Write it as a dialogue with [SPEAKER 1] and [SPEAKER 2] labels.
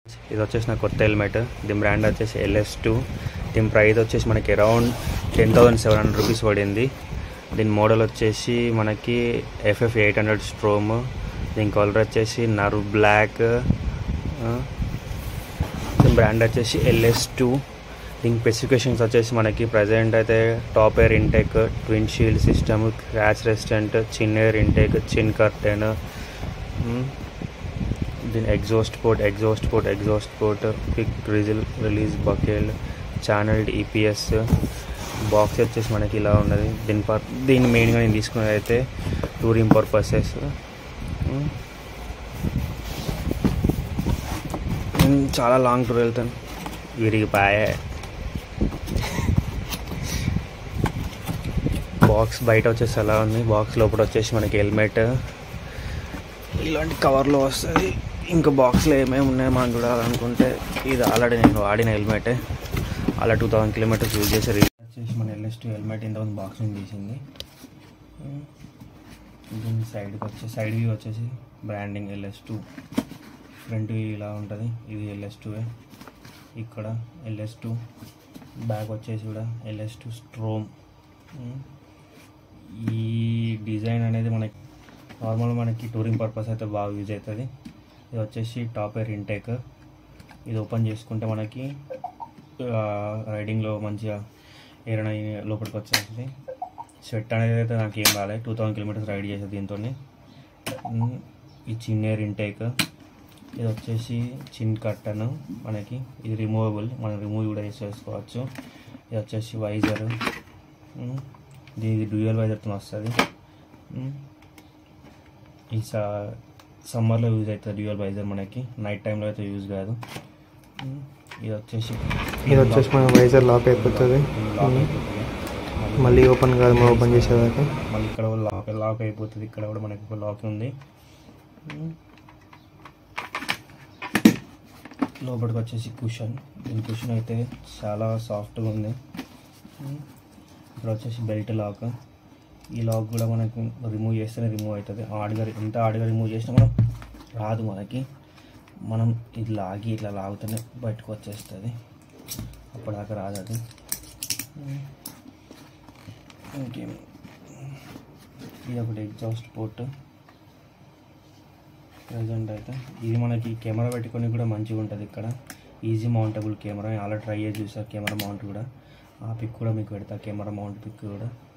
[SPEAKER 1] ఇది వచ్చేసి నా కొత్త హెల్మెట్ దీని బ్రాండ్ వచ్చేసి ఎల్ఎస్ టూ దీని ప్రైస్ వచ్చేసి మనకి around ten thousand seven hundred rupees పడింది దీని మోడల్ వచ్చేసి మనకి ఎఫ్ఎఫ్ ఎయిట్ హండ్రెడ్ స్ట్రోమ్ దీని కలర్ వచ్చేసి నరు బ్లాక్ దీని బ్రాండ్ వచ్చేసి ఎల్ఎస్ టూ దీని స్పెసిఫికేషన్స్ వచ్చేసి మనకి ప్రజెంట్ అయితే top air intake twin shield system scratch resistant chin air intake chin curtain దీని exhaust port exhaust port exhaust port quick రిజిల్ release buckle channelled EPS box వచ్చేసి మనకి ఇలా ఉన్నది దీని పర్ దీని మెయిన్గా నేను తీసుకున్నది అయితే టూరింగ్ పర్పసెస్ చాలా లాంగ్ టూర్ వెళ్తాను విరిగిపాయే బాక్స్ బయట వచ్చేసి అలా ఉంది బాక్స్ లోపల వచ్చేసి మనకి హెల్మెట్ ఇలాంటి కవర్లో వస్తుంది ఇంకా బాక్స్లో ఏమేమి ఉన్నాయో మనం చూడాలనుకుంటే ఇది ఆల్రెడీ నేను వాడిన హెల్మెటే అలా టూ థౌసండ్ కిలోమీటర్స్ యూజ్ చేసి రీ వచ్చేసి మన ఎల్ఎస్ టూ హెల్మెట్ ఇంతకుముందు బాక్స్ నుంచి తీసింది దీని సైడ్కి వచ్చే సైడ్ వ్యూ వచ్చేసి branding LS two front view ఇలా ఉంటుంది ఇది ఎల్ఎస్ టూ ఇక్కడ ఎల్ఎస్ టూ బ్యాక్ వచ్చేసి కూడా ఎల్ఎస్ టూ స్ట్రోమ్ ఈ డిజైన్ అనేది మనకి నార్మల్ మనకి టూరింగ్ పర్పస్ అయితే బాగా యూజ్ అవుతుంది ఇది వచ్చేసి టాప్ ఎయిర్ ఇంటేక్ ఇది ఓపెన్ చేసుకుంటే మనకి రైడింగ్లో మంచిగా ఎయిర్ అనేది లోపలికి వచ్చేస్తుంది స్వెట్ అనేది అయితే నాకు ఏం రాలేదు టూ థౌసండ్ కిలోమీటర్స్ రైడ్ చేసేది దీంతో ఈ చిన్న ఎయిర్ ఇంటేక్ ఇది వచ్చేసి చిన్ కట్టన్ మనకి ఇది రిమూవబుల్ మనం రిమూవ్ కూడా చేసేసుకోవచ్చు ఇది వచ్చేసి వైజర్ దీనికి డ్యూయల్ వైజర్తో వస్తుంది ఈ సా సమ్మర్లో యూజ్ అవుతుంది డ్యూయల్ వైజర్ మనకి నైట్ టైంలో అయితే యూజ్ కాదు ఉమ్, ఇది వచ్చేసి
[SPEAKER 2] ఇది వచ్చేసి మన వైజర్ లాక్ అయిపోతుంది
[SPEAKER 1] లాక్ అయిపోతుంది
[SPEAKER 2] మళ్ళీ ఓపెన్ కాదు మనం ఓపెన్ చేసేదాకా
[SPEAKER 1] మళ్ళీ ఇక్కడ కూడా లాక్ లాక్ అయిపోతుంది ఇక్కడ కూడా మనకి ఒక లాక్ ఉంది ఉమ్. లోపలికి వచ్చేసి కుషన్ దీని కుషన్ అయితే చాలా సాఫ్ట్గా ఉంది ఉమ్. ఇక్కడ వచ్చేసి బెల్ట్ లాక్ ఈ లాక్ కూడా మనకు రిమూవ్ చేస్తేనే రిమూవ్ అవుతుంది ఆడిగా ఎంత ఆడిగా రిమూవ్ చేసినా మనం రాదు మనకి మనం ఇది లాగి ఇట్లా లాగుతూనే బయటకు వచ్చేస్తుంది అప్పటిదాకా రాదు అది ఉమ్. ఇంకేం ఇది ఒకటి ఎగ్జాస్ట్ పోర్ట్ ప్రజెంట్ అయితే ఇది మనకి కెమెరా పెట్టుకొని కూడా మంచిగా ఉంటుంది ఇక్కడ ఈజీ మౌంటబుల్ కెమెరా అలా ట్రై చేసి చూసా కెమెరా మౌంట్ కూడా ఆ పిక్ కూడా మీకు పెడతా కెమెరా మౌంట్ పిక్ కూడా